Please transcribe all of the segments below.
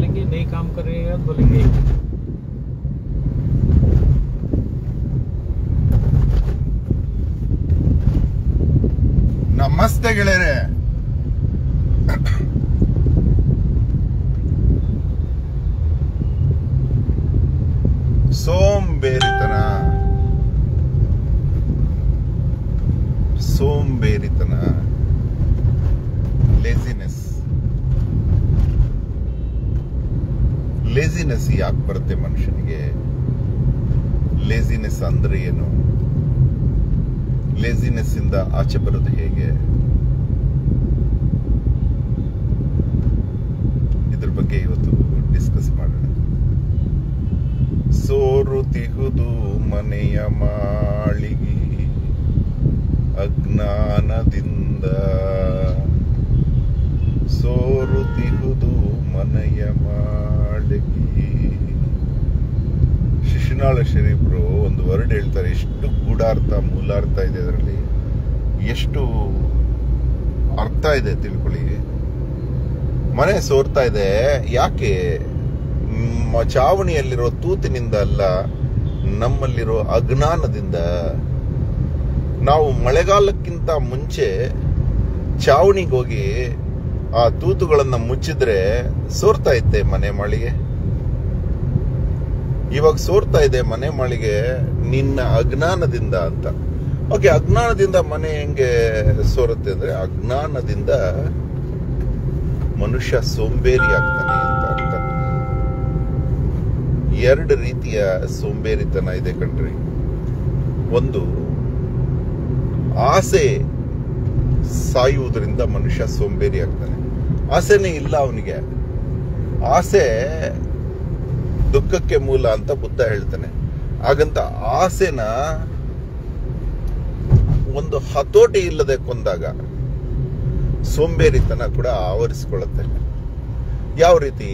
आएंगे नहीं काम करेगा तो बोलेंगे ನಮಸ್ತೆ ಗೆಳೆಯರೆ ಸೋಂಬೇರಿತನ ಸೋಂಬೇರಿತನ ಲೇಸಿನೆಸ್ ಲೇಸಿನೆಸ್ ಯಾಕೆ ಬರುತ್ತೆ ಮನುಷ್ಯನಿಗೆ ಲೇಸಿನೆಸ್ ಅಂದ್ರೆ ಏನು ಲೇಸಿನೆಸ್ ಇಂದ ಆಚೆ ಬರೋದು ಹೇಗೆ ಇದ್ರ ಬಗ್ಗೆ ಇವತ್ತು ಡಿಸ್ಕಸ್ ಮಾಡೋಣ ಸೋರುತಿಹುದು ಮನೆಯ ಮಾಳಿಗೆ ಅಜ್ಞಾನದಿಂದ ಸೋರುತಿಹುದು ಮನೆಯ ಮಾಳಿಗೆ ಶಿಶುನಾಳ ಶರೀಫ್ರು ಒಂದು ವರ್ಡ್ ಹೇಳ್ತಾರೆ ಎಷ್ಟು ಗೂಢಾರ್ಥ ಮೂಲಾರ್ಥ ಇದೆ ಅದರಲ್ಲಿ ಎಷ್ಟು ಅರ್ಥ ಇದೆ ತಿಳ್ಕೊಳ್ಳಿ ಮನೆ ಸೋರ್ತಾ ಇದೆ ಯಾಕೆ ಮ್, ಚಾವಣಿಯಲ್ಲಿರೋ ತೂತಿನಿಂದ ಅಲ್ಲ ನಮ್ಮಲ್ಲಿರೋ ಅಜ್ಞಾನದಿಂದ ನಾವು ಮಳೆಗಾಲಕ್ಕಿಂತ ಮುಂಚೆ ಚಾವಣಿಗೆ ಹೋಗಿ ಆ ತೂತುಗಳನ್ನ ಮುಚ್ಚಿದ್ರೆ ಸೋರ್ತಾ ಇತ್ತೆ ಮನೆ ಮಾಳಿಗೆ ಇವಾಗ ಸೋರ್ತಾ ಇದೆ ಮನೆ ಮಾಳಿಗೆ ನಿನ್ನ ಅಜ್ಞಾನದಿಂದ ಅಂತ ಓಕೆ ಅಜ್ಞಾನದಿಂದ ಮನೆ ಹೆಂಗೆ ಸೋರುತ್ತೆ ಅಂದ್ರೆ ಅಜ್ಞಾನದಿಂದ ಮನುಷ್ಯ ಸೋಂಬೇರಿ ಆಗ್ತಾನೆ ಅಂತ ಅರ್ಥ ಎರಡು ರೀತಿಯ ಸೋಂಬೇರಿತನ ಇದೆ ಕಣ್ರಿ ಒಂದು ಆಸೆ ಸಾಯುವುದರಿಂದ ಮನುಷ್ಯ ಸೋಂಬೇರಿ ಆಗ್ತಾನೆ ಆಸೆನೇ ಇಲ್ಲ ಅವನಿಗೆ ಆಸೆ ದುಃಖಕ್ಕೆ ಮೂಲ ಅಂತ ಬುದ್ಧ ಹೇಳ್ತಾನೆ ಹಾಗಂತ ಆಸೆನ ಒಂದು ಹತೋಟಿ ಇಲ್ಲದೆ ಕೊಂದಾಗ ಸೋಂಬೇರಿತನ ಕೂಡ ಆವರಿಸಿಕೊಳ್ಳುತ್ತೆ ಯಾವ ರೀತಿ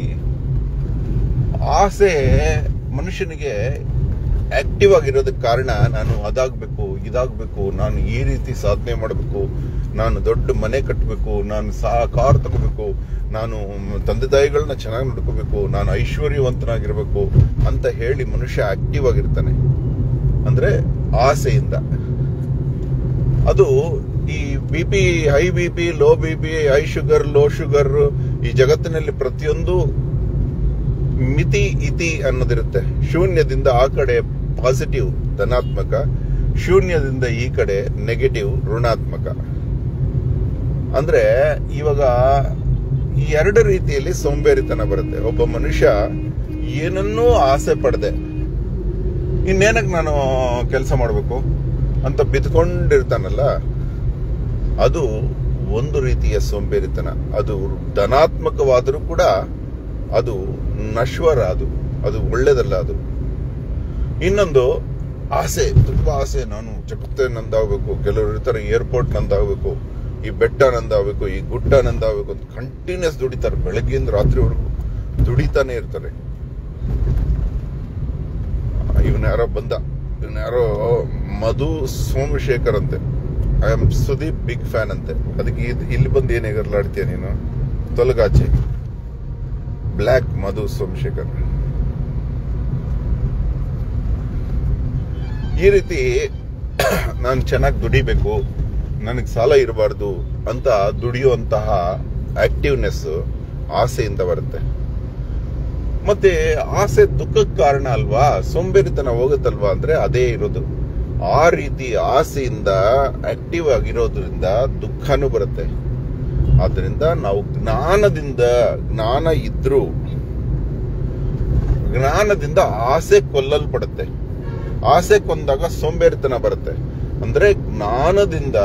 ಆಸೆ ಮನುಷ್ಯನಿಗೆ ಆಕ್ಟಿವ್ ಆಗಿರೋದಕ್ಕೆ ಕಾರಣ ನಾನು ಅದಾಗಬೇಕು ಇದಾಗಬೇಕು ನಾನು ಈ ರೀತಿ ಸಾಧನೆ ಮಾಡಬೇಕು ನಾನು ದೊಡ್ಡ ಮನೆ ಕಟ್ಟಬೇಕು ನಾನು ಸಾ ಕಾರ್ ತಗೋಬೇಕು ನಾನು ತಂದೆ ತಾಯಿಗಳನ್ನ ಚೆನ್ನಾಗಿ ನೋಡ್ಕೋಬೇಕು ನಾನು ಐಶ್ವರ್ಯವಂತನಾಗಿರ್ಬೇಕು ಅಂತ ಹೇಳಿ ಮನುಷ್ಯ ಆಕ್ಟಿವ್ ಆಗಿರ್ತಾನೆ ಅಂದ್ರೆ ಆಸೆಯಿಂದ ಅದು ಈ B P high B P low B P high sugar low sugar ಈ ಜಗತ್ತಿನಲ್ಲಿ ಪ್ರತಿಯೊಂದು ಮಿತಿ ಇತಿ ಅನ್ನೋದಿರುತ್ತೆ ಶೂನ್ಯದಿಂದ ಆ ಕಡೆ ಪಾಸಿಟಿವ್ ಧನಾತ್ಮಕ ಶೂನ್ಯದಿಂದ ಈ ಕಡೆ ನೆಗೆಟಿವ್ ಋಣಾತ್ಮಕ ಅಂದ್ರೆ ಇವಾಗ ಈ ಎರಡು ರೀತಿಯಲ್ಲಿ ಸೋಂಬೇರಿತನ ಬರುತ್ತೆ ಒಬ್ಬ ಮನುಷ್ಯ ಏನನ್ನೂ ಆಸೆ ಪಡದೆ ಇನ್ನೇನಕ್ಕೆ ನಾನು ಕೆಲಸ ಮಾಡಬೇಕು ಅಂತ ಬಿದ್ಕೊಂಡಿರ್ತಾನಲ್ಲ ಅದು ಒಂದು ರೀತಿಯ ಸೋಂಬೇರಿತನ ಅದು ಧನಾತ್ಮಕವಾದರೂ ಕೂಡ ಅದು ನಶ್ವರ ಅದು ಅದು ಒಳ್ಳೇದಲ್ಲ ಅದು ಇನ್ನೊಂದು ಆಸೆ ತುಂಬಾ ಆಸೆ ನಾನು ಜಗತ್ತೇ ನಂದಾಗಬೇಕು ಕೆಲವರು ಇರ್ತಾರೆ ಏರ್ಪೋರ್ಟ್ ನಂದಾಗಬೇಕು ಈ ಬೆಟ್ಟ ನಂದಾಗಬೇಕು ಈ ಗುಡ್ಡ ನಂದಾಗಬೇಕು ಅಂತ ಕಂಟಿನ್ಯೂಸ್ ದುಡಿತಾರೆ ಬೆಳಗ್ಗೆಯಿಂದ ರಾತ್ರಿವರೆಗೂ ದುಡಿತಾನೆ ಇರ್ತಾರೆ ಇವನ್ ಯಾರೋ ಬಂದ ಇವನ್ ಯಾರೋ ಮಧು ಸೋಮಶೇಖರ್ ಅಂತೆ I am Sudeep big fan ಅಂತೆ ಅದಕ್ಕೆ ಇದ್- ಇಲ್ಲಿ ಬಂದು ಏನ್ ಎಗರ್ಲಾಡ್ತೀಯ ನೀನು ತೊಲಗಾಚೆ ಬ್ಲ್ಯಾಕ್ ಮಧು ಸೋಮಶೇಖರ್ ಈ ರೀತಿ ನಾನು ಚೆನ್ನಾಗಿ ದುಡಿಬೇಕು ನನಗೆ ಸಾಲ ಇರಬಾರ್ದು ಅಂತ ದುಡಿಯುವಂತಹ ಆಕ್ಟಿವ್ನೆಸ್ ಆಸೆಯಿಂದ ಬರುತ್ತೆ ಮತ್ತೆ ಆಸೆ ದುಃಖಕ್ಕೆ ಕಾರಣ ಅಲ್ವಾ ಸೋಂಬೇರಿತನ ಹೋಗುತ್ತಲ್ವಾ ಅಂದ್ರೆ ಅದೇ ಇರೋದು ಆ ರೀತಿ ಆಸೆಯಿಂದ ಆಕ್ಟಿವ್ ಆಗಿರೋದ್ರಿಂದ ದುಃಖನೂ ಬರುತ್ತೆ ಆದ್ರಿಂದ ನಾವು ಜ್ಞಾನದಿಂದ ಜ್ಞಾನ ಇದ್ರೂ ಜ್ಞಾನದಿಂದ ಆಸೆ ಕೊಲ್ಲಲ್ಪಡುತ್ತೆ ಆಸೆ ಕೊಂದಾಗ ಸೋಂಬೇರಿತನ ಬರುತ್ತೆ ಅಂದ್ರೆ ಜ್ಞಾನದಿಂದ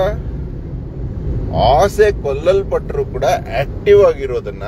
ಆಸೆ ಕೊಲ್ಲಲ್ಪಟ್ಟರು ಕೂಡ ಆಕ್ಟಿವ್ ಆಗಿರೋದನ್ನ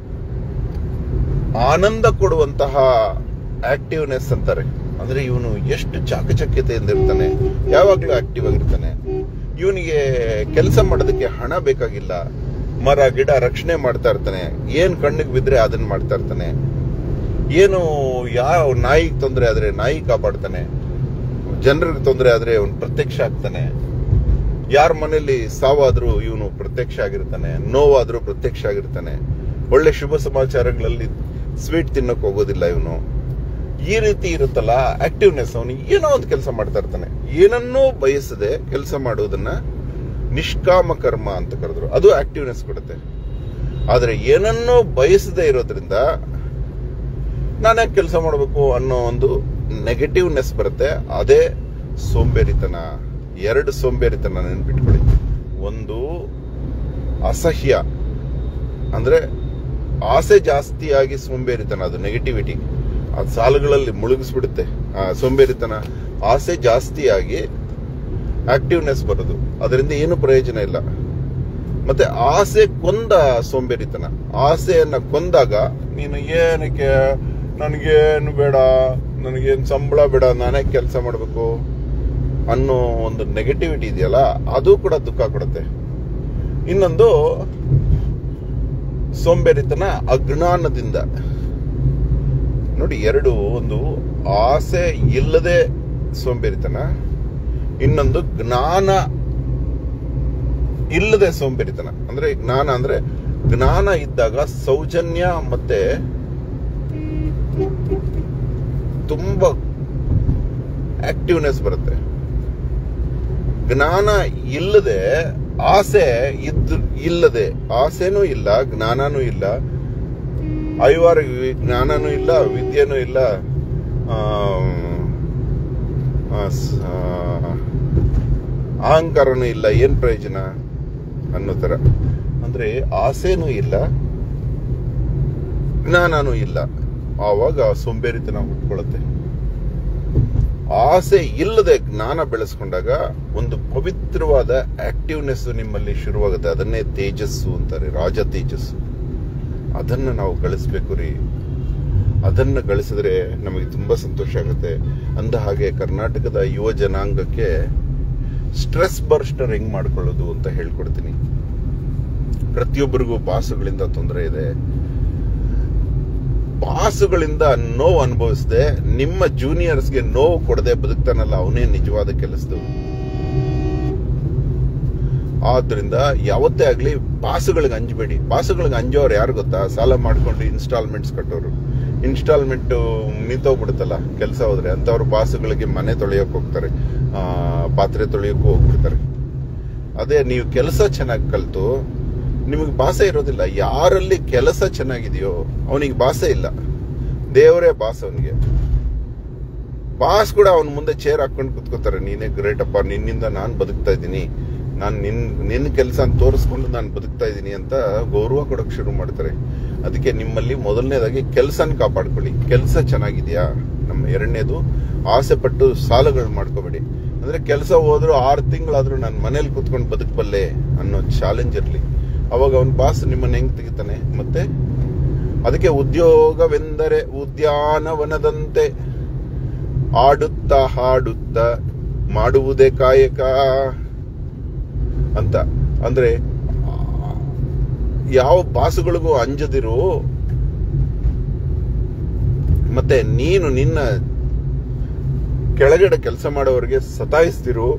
ಆನಂದ ಕೊಡುವಂತಹ ಆಕ್ಟಿವ್ನೆಸ್ ಅಂತಾರೆ ಅಂದ್ರೆ ಇವನು ಎಷ್ಟು ಚಾಕಚಕ್ಯತೆಯಿಂದ ಇರ್ತಾನೆ ಯಾವಾಗ್ಲೂ ಆಕ್ಟಿವ್ ಆಗಿರ್ತಾನೆ ಇವನಿಗೆ ಕೆಲಸ ಮಾಡೋದಕ್ಕೆ ಹಣ ಬೇಕಾಗಿಲ್ಲ ಮರ ಗಿಡ ರಕ್ಷಣೆ ಮಾಡ್ತಾ ಇರ್ತಾನೆ ಏನ್ ಕಣ್ಣಿಗೆ ಬಿದ್ರೆ ಅದನ್ನ ಮಾಡ್ತಾ ಇರ್ತಾನೆ ಏನು ಯಾವ ನಾಯಿಗೆ ತೊಂದರೆ ಆದ್ರೆ ನಾಯಿ ಕಾಪಾಡ್ತಾನೆ ಜನರಿಗೆ ತೊಂದರೆ ಆದ್ರೆ ಅವನು ಪ್ರತ್ಯಕ್ಷ ಆಗ್ತಾನೆ ಯಾರ ಮನೆಯಲ್ಲಿ ಸಾವಾದ್ರೂ ಇವನು ಪ್ರತ್ಯಕ್ಷ ಆಗಿರ್ತಾನೆ ನೋವಾದ್ರೂ ಪ್ರತ್ಯಕ್ಷ ಆಗಿರ್ತಾನೆ ಒಳ್ಳೆ ಶುಭ ಸಮಾಚಾರಗಳಲ್ಲಿ ಸ್ವೀಟ್ ತಿನ್ನಕ್ ಹೋಗೋದಿಲ್ಲ ಇವನು ಈ ರೀತಿ ಇರುತ್ತಲ್ಲ ಆಕ್ಟಿವ್ನೆಸ್ ಅವನು ಏನೋ ಒಂದು ಕೆಲಸ ಮಾಡ್ತಾ ಇರ್ತಾನೆ ಏನನ್ನೂ ಬಯಸದೆ ಕೆಲಸ ಮಾಡುವುದನ್ನ ನಿಷ್ಕಾಮ ಕರ್ಮ ಅಂತ ಕರೆದ್ರು ಅದು ಆಕ್ಟಿವ್ನೆಸ್ ಕೊಡುತ್ತೆ ಆದ್ರೆ ಏನನ್ನೂ ಬಯಸದೆ ಇರೋದ್ರಿಂದ ನಾನೇ ಕೆಲಸ ಮಾಡಬೇಕು ಅನ್ನೋ ಒಂದು ನೆಗೆಟಿವ್ನೆಸ್ ಬರುತ್ತೆ ಅದೇ ಸೋಂಬೇರಿತನ ಎರಡು ಸೋಂಬೇರಿತನ ನೆನ್ಪಿಟ್ಕೊಳ್ಳಿ ಒಂದು ಅಸಹ್ಯ ಅಂದ್ರೆ ಆಸೆ ಜಾಸ್ತಿಯಾಗಿ ಸೋಂಬೇರಿತನ ಅದು ನೆಗೆಟಿವಿಟಿ ಅದು ಸಾಲುಗಳಲ್ಲಿ ಮುಳುಗಿಸ್ಬಿಡುತ್ತೆ ಆ ಸೋಂಬೇರಿತನ ಆಸೆ ಜಾಸ್ತಿಯಾಗಿ ಆಕ್ಟಿವ್ನೆಸ್ ಬರೋದು ಅದರಿಂದ ಏನು ಪ್ರಯೋಜನ ಇಲ್ಲ ಮತ್ತೆ ಆಸೆ ಕೊಂದ ಸೋಂಬೇರಿತನ ಆಸೆಯನ್ನ ಕೊಂದಾಗ ನೀನು ಏನಕ್ಕೆ ನನಗೇನು ಬೇಡ ನನಗೇನು ಸಂಬಳ ಬೇಡ ನಾನೇ ಕೆಲಸ ಮಾಡಬೇಕು ಅನ್ನೋ ಒಂದು ನೆಗೆಟಿವಿಟಿ ಇದೆಯಲ್ಲ ಅದು ಕೂಡ ದುಃಖ ಕೊಡುತ್ತೆ ಇನ್ನೊಂದು ಸೋಂಬೇರಿತನ ಅಜ್ಞಾನದಿಂದ ನೋಡಿ ಎರಡು ಒಂದು ಆಸೆ ಇಲ್ಲದೆ ಸೋಂಬೇರಿತನ ಇನ್ನೊಂದು ಜ್ಞಾನ ಇಲ್ಲದೆ ಸೋಂಬೇರಿತನ ಅಂದ್ರೆ ಜ್ಞಾನ ಅಂದ್ರೆ ಜ್ಞಾನ ಇದ್ದಾಗ ಸೌಜನ್ಯ ಮತ್ತೆ ತುಂಬಾ ಆಕ್ಟಿವ್ನೆಸ್ ಬರುತ್ತೆ ಜ್ಞಾನ ಇಲ್ಲದೆ ಆಸೆ ಇದ್ದು ಇಲ್ಲದೆ ಆಸೆನೂ ಇಲ್ಲ ಜ್ಞಾನನೂ ಇಲ್ಲ ಐವಾರ ಜ್ಞಾನನೂ ಇಲ್ಲ ವಿದ್ಯೆನೂ ಇಲ್ಲ ಆ, ಆ, ಸ- ಆ, ಅಹಂಕಾರನೂ ಇಲ್ಲ ಏನ್ ಪ್ರಯೋಜನ ಅನ್ನೋ ತರ ಅಂದ್ರೆ ಆಸೆನೂ ಇಲ್ಲ ಜ್ಞಾನನೂ ಇಲ್ಲ ಆವಾಗ ಸೋಂಬೇರಿತನ ಹುಟ್ಕೊಳ್ಳುತ್ತೆ ಆಸೆ ಇಲ್ಲದೆ ಜ್ಞಾನ ಬೆಳೆಸ್ಕೊಂಡಾಗ ಒಂದು ಪವಿತ್ರವಾದ ಆಕ್ಟಿವ್ನೆಸ್ ನಿಮ್ಮಲ್ಲಿ ಶುರುವಾಗುತ್ತೆ ಅದನ್ನೇ ತೇಜಸ್ಸು ಅಂತಾರೆ ರಾಜ ತೇಜಸ್ಸು ಅದನ್ನ ನಾವು ಗಳಿಸ್ಬೇಕು ರೀ ಅದನ್ನ ಗಳಿಸಿದ್ರೆ ನಮಗೆ ತುಂಬಾ ಸಂತೋಷ ಆಗುತ್ತೆ ಅಂದ ಹಾಗೆ ಕರ್ನಾಟಕದ ಯುವ ಜನಾಂಗಕ್ಕೆ ಸ್ಟ್ರೆಸ್ ಬರ್ಸ್ಟರ್ ಹೆಂಗ್ ಮಾಡ್ಕೊಳ್ಳೋದು ಅಂತ ಹೇಳ್ಕೊಡ್ತೀನಿ ಪ್ರತಿಯೊಬ್ಬರಿಗೂ ಬಾಸುಗಳಿಂದ ತೊಂದರೆ ಇದೆ ಬಾಸುಗಳಿಂದ ನೋವು ಅನುಭವಿಸದೆ ನಿಮ್ಮ ಜೂನಿಯರ್ಸ್ಗೆ ನೋವು ಕೊಡದೆ ಬದುಕ್ತಾನಲ್ಲ ಅವನೇ ನಿಜವಾದ ಕೆಲಸದವು ಆದ್ರಿಂದ ಯಾವತ್ತೇ ಆಗ್ಲಿ ಬಾಸುಗಳಿಗೆ ಅಂಜಬೇಡಿ ಬಾಸುಗಳಿಗೆ ಅಂಜೋರು ಯಾರು ಗೊತ್ತಾ ಸಾಲ ಮಾಡ್ಕೊಂಡು ಇನ್ಸ್ಟಾಲ್ಮೆಂಟ್ಸ್ ಕಟ್ಟೋರು ಇನ್ಸ್ಟಾಲ್ಮೆಂಟ್ ನಿಂತೋಗ್ಬಿಡುತ್ತಲ್ಲ ಕೆಲಸ ಹೋದ್ರೆ ಅಂತವ್ರು ಬಾಸುಗಳಿಗೆ ಮನೆ ತೊಳೆಯೋಕೆ ಹೋಗ್ತಾರೆ ಆ, ಪಾತ್ರೆ ತೊಳೆಯೋಕ್ಕೂ ಹೋಗ್ಬಿಡ್ತಾರೆ ಅದೇ ನೀವು ಕೆಲಸ ಚೆನ್ನಾಗಿ ಕಲ್ತು ನಿಮಗೆ ಭಾಷೆ ಇರೋದಿಲ್ಲ ಯಾರಲ್ಲಿ ಕೆಲಸ ಚೆನ್ನಾಗಿದೆಯೋ ಅವನಿಗೆ ಭಾಷೆ ಇಲ್ಲ ದೇವರೇ ಬಾಸ್ ಅವನಿಗೆ ಬಾಸ್ ಕೂಡ ಅವನ ಮುಂದೆ ಚೇರ್ ಹಾಕೊಂಡು ಕುತ್ಕೋತಾರೆ ನೀನೇ ಗ್ರೇಟ್ ಅಪ್ಪ ನಿನ್ನಿಂದ ನಾನು ಬದುಕ್ತಾ ಇದ್ದೀನಿ ನಾನು ನಿನ್ ನಿನ್ನ ಕೆಲಸ ತೋರಿಸ್ಕೊಂಡು ನಾನು ಬದುಕ್ತಾ ಇದ್ದೀನಿ ಅಂತ ಗೌರವ ಕೊಡೋಕೆ ಶುರು ಮಾಡ್ತಾರೆ ಅದಕ್ಕೆ ನಿಮ್ಮಲ್ಲಿ ಮೊದಲನೇದಾಗಿ ಕೆಲಸನ ಕಾಪಾಡ್ಕೊಳ್ಳಿ ಕೆಲಸ ಚೆನ್ನಾಗಿದೆಯಾ ನಮ್ಮ ಎರಡನೇದು ಆಸೆ ಪಟ್ಟು ಸಾಲಗಳು ಮಾಡ್ಕೋಬೇಡಿ ಅಂದ್ರೆ ಕೆಲಸ ಹೋದ್ರು ಆರು ತಿಂಗಳಾದ್ರೂ ನಾನು ಮನೇಲಿ ಕುತ್ಕೊಂಡು ಬದುಕಬಲ್ಲೆ ಅನ್ನೋ ಚಾಲೆಂಜ್ ಇರಲಿ ಅವಾಗ ಅವನ ಬಾಸ್ ನಿಮ್ಮನ್ನ ಹೆಂಗ್ ತೆಗಿತಾನೆ ಮತ್ತೆ ಅದಕ್ಕೆ ಉದ್ಯೋಗವೆಂದರೆ ಉದ್ಯಾನವನದಂತೆ ಆಡುತ್ತಾ ಹಾಡುತ್ತಾ ಮಾಡುವುದೇ ಕಾಯಕ ಅಂತ ಅಂದ್ರೆ ಆ, ಯಾವ ಬಾಸುಗಳಿಗೂ ಅಂಜದಿರು ಮತ್ತೆ ನೀನು ನಿನ್ನ ಕೆಳಗಡೆ ಕೆಲಸ ಮಾಡೋರಿಗೆ ಸತಾಯಿಸ್ತಿರು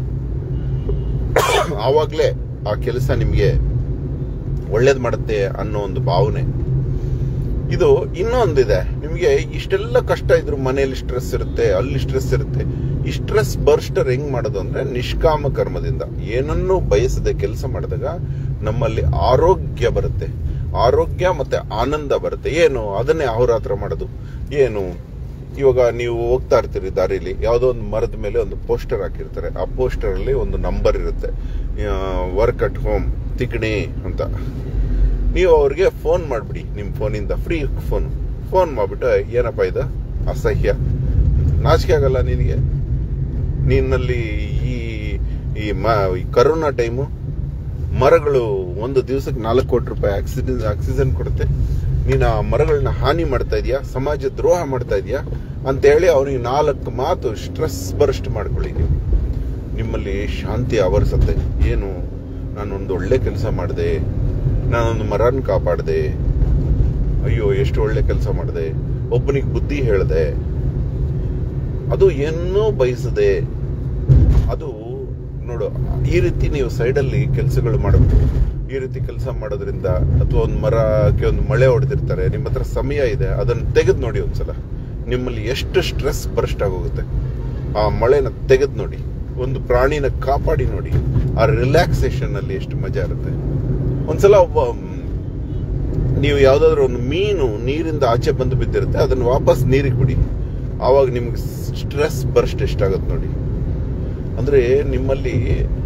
ಆವಾಗ್ಲೇ ಆ ಕೆಲಸ ನಿಮ್ಗೆ ಒಳ್ಳೇದ್ ಮಾಡುತ್ತೆ ಅನ್ನೋ ಒಂದು ಭಾವನೆ ಇದು ಇನ್ನೊಂದಿದೆ ನಿಮಗೆ ಇಷ್ಟೆಲ್ಲ ಕಷ್ಟ ಇದ್ರು ಮನೆಯಲ್ಲಿ ಸ್ಟ್ರೆಸ್ ಇರುತ್ತೆ ಅಲ್ಲಿ ಸ್ಟ್ರೆಸ್ ಇರುತ್ತೆ ಈ ಸ್ಟ್ರೆಸ್ ಬರ್ಸ್ಟರ್ ಹೆಂಗ್ ಮಾಡೋದು ಅಂದ್ರೆ ನಿಷ್ಕಾಮ ಕರ್ಮದಿಂದ ಏನನ್ನೂ ಬಯಸದೆ ಕೆಲಸ ಮಾಡಿದಾಗ ನಮ್ಮಲ್ಲಿ ಆರೋಗ್ಯ ಬರುತ್ತೆ ಆರೋಗ್ಯ ಮತ್ತೆ ಆನಂದ ಬರುತ್ತೆ ಏನು ಅದನ್ನೇ ಅಹೋರಾತ್ರ ಮಾಡೋದು ಏನು ಇವಾಗ ನೀವು ಹೋಗ್ತಾ ಇರ್ತೀರಿ ದಾರಿಲಿ ಯಾವುದೋ ಒಂದು ಮರದ ಮೇಲೆ ಒಂದು ಪೋಸ್ಟರ್ ಹಾಕಿರ್ತಾರೆ ಆ ಪೋಸ್ಟರ್ ಅಲ್ಲಿ ಒಂದು ನಂಬರ್ ಇರುತ್ತೆ ವರ್ಕ್ ಅಟ್ ಹೋಮ್ ತಿಗಣಿ ಅಂತ ನೀವು ಅವ್ರಿಗೆ ಫೋನ್ ಮಾಡ್ಬಿಡಿ ನಿಮ್ಮ ಫೋನಿಂದ ಫ್ರೀ ಫೋನ್ ಫೋನ್ ಮಾಡ್ಬಿಟ್ಟು ಏನಪ್ಪ ಇದು ಅಸಹ್ಯ ನಾಚಿಕೆ ಆಗಲ್ಲ ನಿನಗೆ ನಿನ್ನಲ್ಲಿ ಈ ಈ ಮ ಈ ಕರೋನಾ ಟೈಮು ಮರಗಳು ಒಂದು ದಿವಸಕ್ಕೆ ನಾಲ್ಕು ಕೋಟಿ ರೂಪಾಯಿ ಆಕ್ಸಿಡೆಂಟ್ ಆಕ್ಸಿಜನ್ ಕೊಡುತ್ತೆ ನೀನು ಆ ಮರಗಳನ್ನ ಹಾನಿ ಮಾಡ್ತಾ ಇದೀಯಾ ಸಮಾಜ ದ್ರೋಹ ಮಾಡ್ತಾ ಇದೀಯಾ ಅಂತ ಹೇಳಿ ಅವನಿಗೆ ನಾಲ್ಕು ಮಾತು ಸ್ಟ್ರೆಸ್ ಬರಸ್ಟ್ ಮಾಡ್ಕೊಳ್ಳಿ ನೀವು ನಿಮ್ಮಲ್ಲಿ ಶಾಂತಿ ಆವರಿಸುತ್ತೆ ಏನು ನಾನೊಂದು ಒಳ್ಳೆ ಕೆಲಸ ಮಾಡಿದೆ ನಾನೊಂದು ಮರನ ಕಾಪಾಡಿದೆ ಅಯ್ಯೋ ಎಷ್ಟು ಒಳ್ಳೆ ಕೆಲಸ ಮಾಡಿದೆ ಒಬ್ಬನಿಗೆ ಬುದ್ಧಿ ಹೇಳಿದೆ ಅದು ಏನೂ ಬಯಸದೆ ಅದು ನೋಡು ಈ ರೀತಿ ನೀವು ಸೈಡಲ್ಲಿ ಕೆಲಸಗಳು ಮಾಡಬೇಕು ಈ ರೀತಿ ಕೆಲಸ ಮಾಡೋದ್ರಿಂದ ಅಥವಾ ಒಂದು ಮರಕ್ಕೆ ಒಂದು ಮಳೆ ಹೊಡೆದಿರ್ತಾರೆ ನಿಮ್ಮ ಹತ್ರ ಸಮಯ ಇದೆ ಅದನ್ನು ತೆಗೆದು ನೋಡಿ ಒಂದ್ಸಲ ನಿಮ್ಮಲ್ಲಿ ಎಷ್ಟು ಸ್ಟ್ರೆಸ್ ಬರ್ಸ್ಟ್ ಆಗೋಗುತ್ತೆ ಆ ಮಳೆನ ತೆಗೆದು ನೋಡಿ ಒಂದು ಪ್ರಾಣಿನ ಕಾಪಾಡಿ ನೋಡಿ ಆ ರಿಲ್ಯಾಕ್ಸೇಷನ್ ಅಲ್ಲಿ ಎಷ್ಟು ಮಜಾ ಇರುತ್ತೆ ಒಂದ್ಸಲ ಒಬ್ಬ ಮ್, ನೀವು ಯಾವ್ದಾದ್ರು ಒಂದು ಮೀನು ನೀರಿಂದ ಆಚೆ ಬಂದು ಬಿದ್ದಿರುತ್ತೆ ಅದನ್ನು ವಾಪಸ್ ನೀರಿಗೆ ಬಿಡಿ ಆವಾಗ ನಿಮ್ಗೆ ಸ್ಟ್ರೆಸ್ ಬರ್ಸ್ಟ್ ಎಷ್ಟಾಗುತ್ತೆ ನೋಡಿ ಅಂದ್ರೆ ನಿಮ್ಮಲ್ಲಿ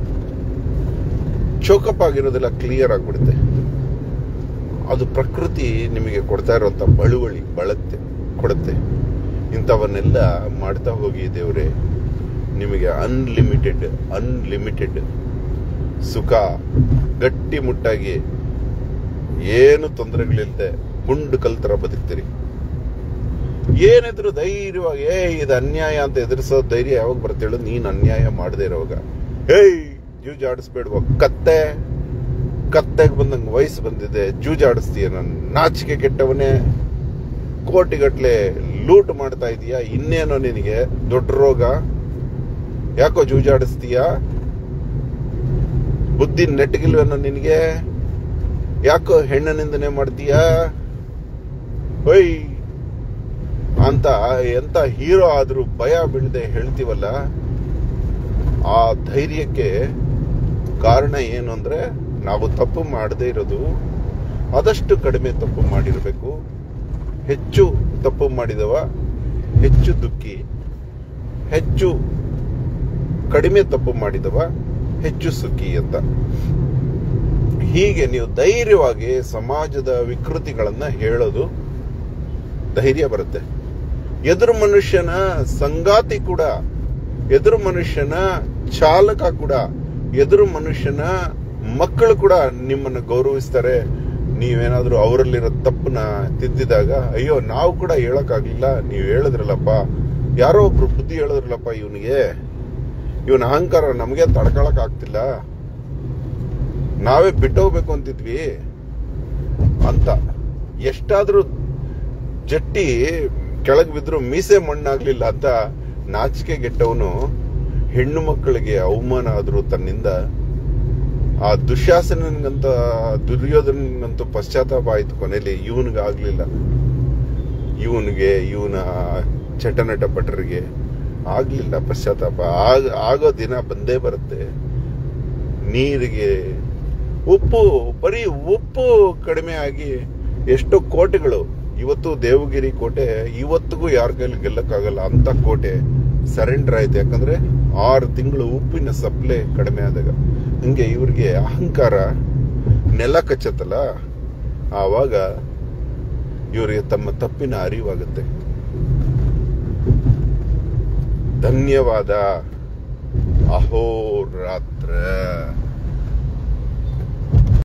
ಚೋಕಪ್ ಆಗಿರೋದೆಲ್ಲ ಕ್ಲಿಯರ್ ಆಗ್ಬಿಡುತ್ತೆ ಅದು ಪ್ರಕೃತಿ ನಿಮಗೆ ಕೊಡ್ತಾ ಇರುವಂತ ಬಳುವಳಿ ಬಳತ್ತೆ ಕೊಡುತ್ತೆ ಇಂಥವನ್ನೆಲ್ಲ ಮಾಡ್ತಾ ಹೋಗಿ ದೇವ್ರೆ ನಿಮಗೆ ಅನ್ಲಿಮಿಟೆಡ್ ಅನ್ಲಿಮಿಟೆಡ್ ಸುಖ ಗಟ್ಟಿ ಮುಟ್ಟಾಗಿ ಏನು ತೊಂದರೆಗಳಿಲ್ಲದೆ ಗುಂಡು ಕಲ್ತರ ಬದುಕ್ತೀರಿ ಏನಿದ್ರು ಧೈರ್ಯವಾಗಿ ಏ ಇದು ಅನ್ಯಾಯ ಅಂತ ಎದುರಿಸೋ ಧೈರ್ಯ ಯಾವಾಗ ಬರುತ್ತೆ ಹೇಳು ನೀನ್ ಅನ್ಯಾಯ ಮಾಡದೇ ಇರೋವಾಗ ಹೇಯ್ ಜೂಜಾಡಿಸ್ಬೇಡುವ ಕತ್ತೆ ಕತ್ತೆಗೆ ಬಂದಂಗೆ ವಯಸ್ಸು ಬಂದಿದೆ ಜೂಜಾಡಿಸ್ತೀಯ ನಾನು ನಾಚಿಕೆ ಕೆಟ್ಟವನೇ ಕೋಟಿಗಟ್ಲೆ ಲೂಟ್ ಮಾಡ್ತಾ ಇದೀಯ ಇನ್ನೇನೋ ನಿನಗೆ ದೊಡ್ಡ ರೋಗ ಯಾಕೋ ಜೂಜಾಡಿಸ್ತೀಯ ಬುದ್ಧಿ ನೆಟ್ಟಗಿಲ್ವೇನೋ ನಿನಗೆ ಯಾಕೋ ಹೆಣ್ಣ ನಿಂದನೆ ಮಾಡ್ತೀಯಾ ಹೊಯ್ ಅಂತ ಎಂತ ಹೀರೋ ಆದ್ರೂ ಭಯ ಬೀಳದೆ ಹೇಳ್ತೀವಲ್ಲ ಆ ಧೈರ್ಯಕ್ಕೆ ಕಾರಣ ಏನು ಅಂದ್ರೆ ನಾವು ತಪ್ಪು ಮಾಡದೇ ಇರೋದು ಆದಷ್ಟು ಕಡಿಮೆ ತಪ್ಪು ಮಾಡಿರಬೇಕು ಹೆಚ್ಚು ತಪ್ಪು ಮಾಡಿದವ ಹೆಚ್ಚು ದುಃಖಿ ಹೆಚ್ಚು ಕಡಿಮೆ ತಪ್ಪು ಮಾಡಿದವ ಹೆಚ್ಚು ಸುಖಿ ಅಂತ ಹೀಗೆ ನೀವು ಧೈರ್ಯವಾಗಿ ಸಮಾಜದ ವಿಕೃತಿಗಳನ್ನ ಹೇಳೋದು ಧೈರ್ಯ ಬರುತ್ತೆ ಎದುರು ಮನುಷ್ಯನ ಸಂಗಾತಿ ಕೂಡ ಎದುರು ಮನುಷ್ಯನ ಚಾಲಕ ಕೂಡ ಎದುರು ಮನುಷ್ಯನ ಮಕ್ಕಳು ಕೂಡ ನಿಮ್ಮನ್ನು ಗೌರವಿಸ್ತಾರೆ ನೀವೇನಾದ್ರೂ ಅವರಲ್ಲಿರೋ ತಪ್ಪನ್ನ ತಿದ್ದಿದಾಗ ಅಯ್ಯೋ ನಾವು ಕೂಡ ಹೇಳಕ್ಕಾಗ್ಲಿಲ್ಲ ನೀವು ಹೇಳಿದ್ರಲ್ಲಪ್ಪ ಯಾರೋ ಒಬ್ರು ಬುದ್ಧಿ ಹೇಳಿದ್ರಲ್ಲಪ್ಪ ಇವನಿಗೆ ಇವನ ಅಹಂಕಾರ ನಮಗೆ ತಡ್ಕೊಳಕ್ ಆಗ್ತಿಲ್ಲ ನಾವೇ ಬಿಟ್ಟೋಗ್ಬೇಕು ಅಂತಿದ್ವಿ ಅಂತ ಎಷ್ಟಾದ್ರೂ ಜಟ್ಟಿ ಕೆಳಗ್ ಬಿದ್ರು ಮೀಸೆ ಮಣ್ಣಾಗ್ಲಿಲ್ಲ ಅಂತ ನಾಚಿಕೆ ಗೆಟ್ಟವನು ಹೆಣ್ಣು ಮಕ್ಕಳಿಗೆ ಅವಮಾನ ಆದ್ರೂ ತನ್ನಿಂದ ಆ ದುಶ್ಯಾಸನಂತ ದುರ್ಯೋಧನಂತೂ ಪಶ್ಚಾತ್ತಾಪ ಆಯ್ತು ಕೊನೆಯಲ್ಲಿ ಇವನಿಗೆ ಆಗ್ಲಿಲ್ಲ ಇವನಿಗೆ ಇವನ ಚಟನಟ ಭಟ್ರಿಗೆ ಆಗ್ಲಿಲ್ಲ ಪಶ್ಚಾತ್ತಾಪ ಆಗ ಆಗೋ ದಿನ ಬಂದೇ ಬರುತ್ತೆ ನೀರಿಗೆ ಉಪ್ಪು ಬರೀ ಉಪ್ಪು ಕಡಿಮೆ ಆಗಿ ಎಷ್ಟೋ ಕೋಟೆಗಳು ಇವತ್ತು ದೇವಗಿರಿ ಕೋಟೆ ಇವತ್ತಿಗೂ ಯಾರ ಕೈಲಿ ಗೆಲ್ಲಕ್ಕಾಗಲ್ಲ ಅಂತ ಕೋಟೆ ಸರೆಂಡರ್ ಆಯ್ತು ಯಾಕಂದ್ರೆ ಆರು ತಿಂಗಳು ಉಪ್ಪಿನ ಸಪ್ಲೈ ಕಡಿಮೆ ಆದಾಗ ಹಂಗೆ ಇವ್ರಿಗೆ ಅಹಂಕಾರ ನೆಲ ಕಚ್ಚತ್ತಲ್ಲ ಆವಾಗ ಇವರಿಗೆ ತಮ್ಮ ತಪ್ಪಿನ ಅರಿವಾಗುತ್ತೆ ಧನ್ಯವಾದ ಅಹೋರಾತ್ರ